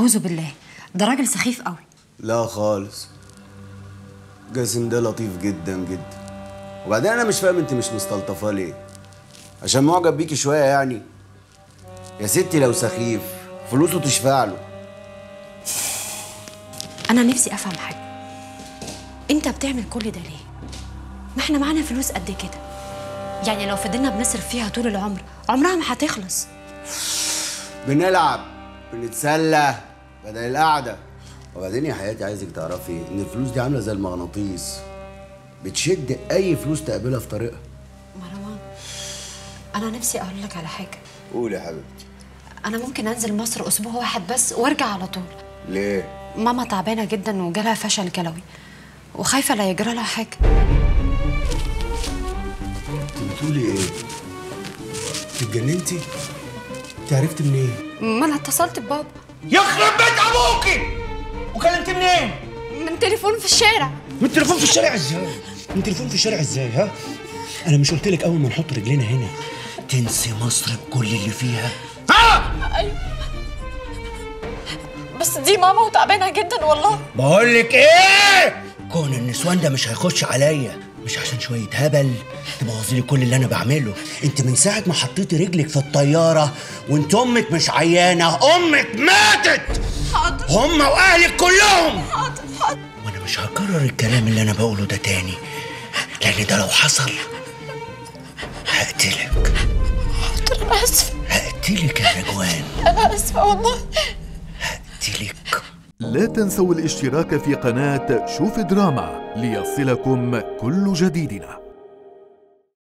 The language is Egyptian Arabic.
اعوذ بالله ده راجل سخيف قوي لا خالص جاسم ده لطيف جدا جدا وبعدين انا مش فاهم انت مش مستلطفاه ليه عشان معجب بيكي شويه يعني يا ستي لو سخيف فلوسه تشفع له انا نفسي افهم حاجه انت بتعمل كل ده ليه ما احنا معانا فلوس قد كده يعني لو فضلنا بنصرف فيها طول العمر عمرها ما هتخلص بنلعب بنتسلى بدل القعده وبعدين يا حياتي عايزك تعرفي ان الفلوس دي عامله زي المغناطيس بتشد اي فلوس تقابلها في طريقها مروان انا نفسي اقول لك على حاجه قولي يا حبيبتي انا ممكن انزل مصر اسبوع واحد بس وارجع على طول ليه ماما تعبانه جدا وجالها فشل كلوي وخايفه لا يجرى لها حاجه انت بتقولي ايه انت اتجننتي انت عرفتي منين ما انا اتصلت ببابا يخرب بيت ابوكي وكلمت منين؟ من تليفون في الشارع من تليفون في الشارع ازاي؟ من تليفون في الشارع ازاي ها؟ انا مش قلت لك اول ما نحط رجلينا هنا تنسي مصر بكل اللي فيها ها؟ بس دي ماما وتعبانه جدا والله بقول لك ايه؟ كون النسوان ده مش هيخش عليا مش عشان شويه هبل تبوظي لي كل اللي انا بعمله انت من ساعه ما حطيتي رجلك في الطياره وانت امك مش عيانه امك ماتت حاضر هم واهلك كلهم حاضر حاضر وانا مش هكرر الكلام اللي انا بقوله ده تاني لان ده لو حصل هقتلك حاضر انا اسفه هقتلك يا نجوان انا اسفه والله هقتلك لا تنسوا الاشتراك في قناة شوف دراما ليصلكم كل جديدنا